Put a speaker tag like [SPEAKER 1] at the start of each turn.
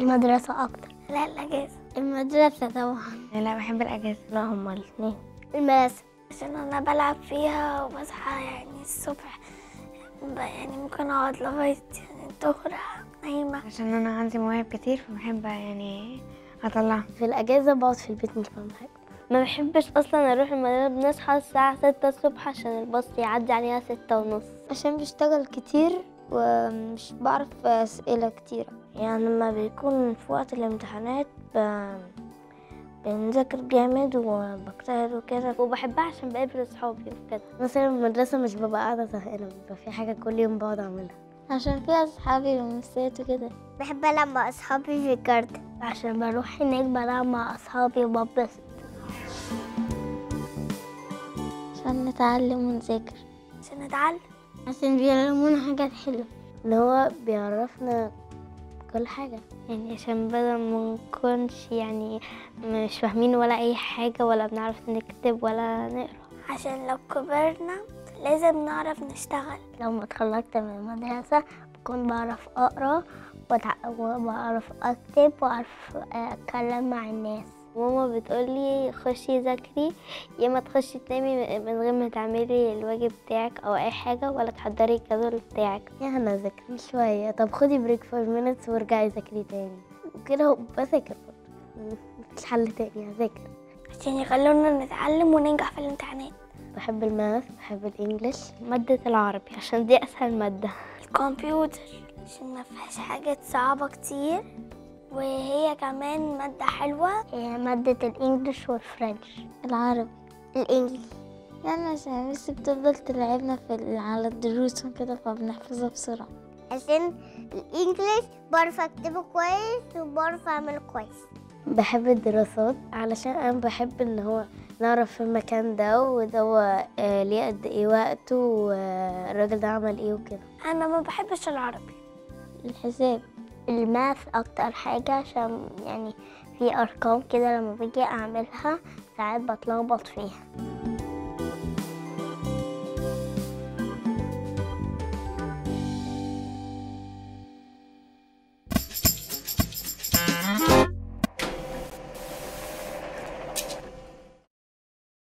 [SPEAKER 1] المدرسة أكتر
[SPEAKER 2] لا الأجازة
[SPEAKER 1] المدرسة طبعا
[SPEAKER 3] لا بحب الأجازة لا هما الاثنين
[SPEAKER 1] المدرسة
[SPEAKER 2] عشان أنا بلعب فيها وبصحى يعني الصبح ب- يعني ممكن أقعد لغاية يعني الظهر نايمة
[SPEAKER 3] عشان أنا عندي مواهب كتير فبحب يعني أطلعها
[SPEAKER 1] في الأجازة بقعد في البيت مش بعمل حاجة ما بحبش أصلا أروح المدرسة بنصحى الساعة ستة الصبح عشان الباص يعدي عليها ستة ونص
[SPEAKER 4] عشان بشتغل كتير ومش بعرف أسئلة كتيرة
[SPEAKER 1] يعني لما بيكون في وقت الامتحانات ب... بنذاكر جامد وبجتهد وكده وبحبها عشان بقابل صحابي وكده مثلا المدرسة مش ببقى قاعدة زهقانة بيبقى في حاجة كل يوم بقعد أعملها
[SPEAKER 4] عشان فيها أصحابي ومسات وكده
[SPEAKER 1] بحب ألعب مع أصحابي في الجاردن عشان بروح هناك بلعب مع أصحابي وببسط
[SPEAKER 4] عشان نتعلم ونذاكر
[SPEAKER 2] عشان نتعلم
[SPEAKER 1] عشان بيعلمونا حاجات حلوة إن هو بيعرفنا كل حاجة يعني عشان بدل ما نكونش يعني مش فاهمين ولا أي حاجة ولا بنعرف نكتب ولا نقرا
[SPEAKER 2] عشان لو كبرنا لازم نعرف نشتغل
[SPEAKER 1] لو ما اتخرجت من المدرسة بكون بعرف أقرا وتع- وبعرف أكتب وأعرف أتكلم مع الناس ماما بتقولي خشي ذاكري يا ما تخشي تنامي من غير ما تعملي الواجب بتاعك او اي حاجه ولا تحضري الجدول بتاعك يا هنا ذاكري شويه طب خدي بريك فور مينتس وارجعي ذاكري تاني وكده بذاكر برضه مفيش حل تاني هذاكر
[SPEAKER 2] عشان يخلونا نتعلم وننجح في الامتحانات
[SPEAKER 1] بحب الماث بحب الانجليش مادة العربي عشان دي اسهل مادة
[SPEAKER 2] الكمبيوتر عشان ما فيهاش حاجات صعبة كتير وهي كمان مادة حلوة
[SPEAKER 1] هي مادة الانجليش والفرنش
[SPEAKER 4] العربي
[SPEAKER 1] الانجليش
[SPEAKER 4] يعني عشان بس بتفضل تلعبنا في ال- على الدروس وكده فبنحفظها بسرعة
[SPEAKER 1] عشان الانجليش بعرف اكتبه كويس وبعرف اعمله كويس بحب الدراسات علشان انا بحب ان هو نعرف المكان ده وده هو آه، ليه قد ايه وقته والراجل ده عمل ايه وكده
[SPEAKER 2] أنا ما بحبش العربي
[SPEAKER 4] الحساب
[SPEAKER 1] الماث اكتر حاجة عشان يعني في ارقام كده لما باجي اعملها ساعات بتلخبط فيها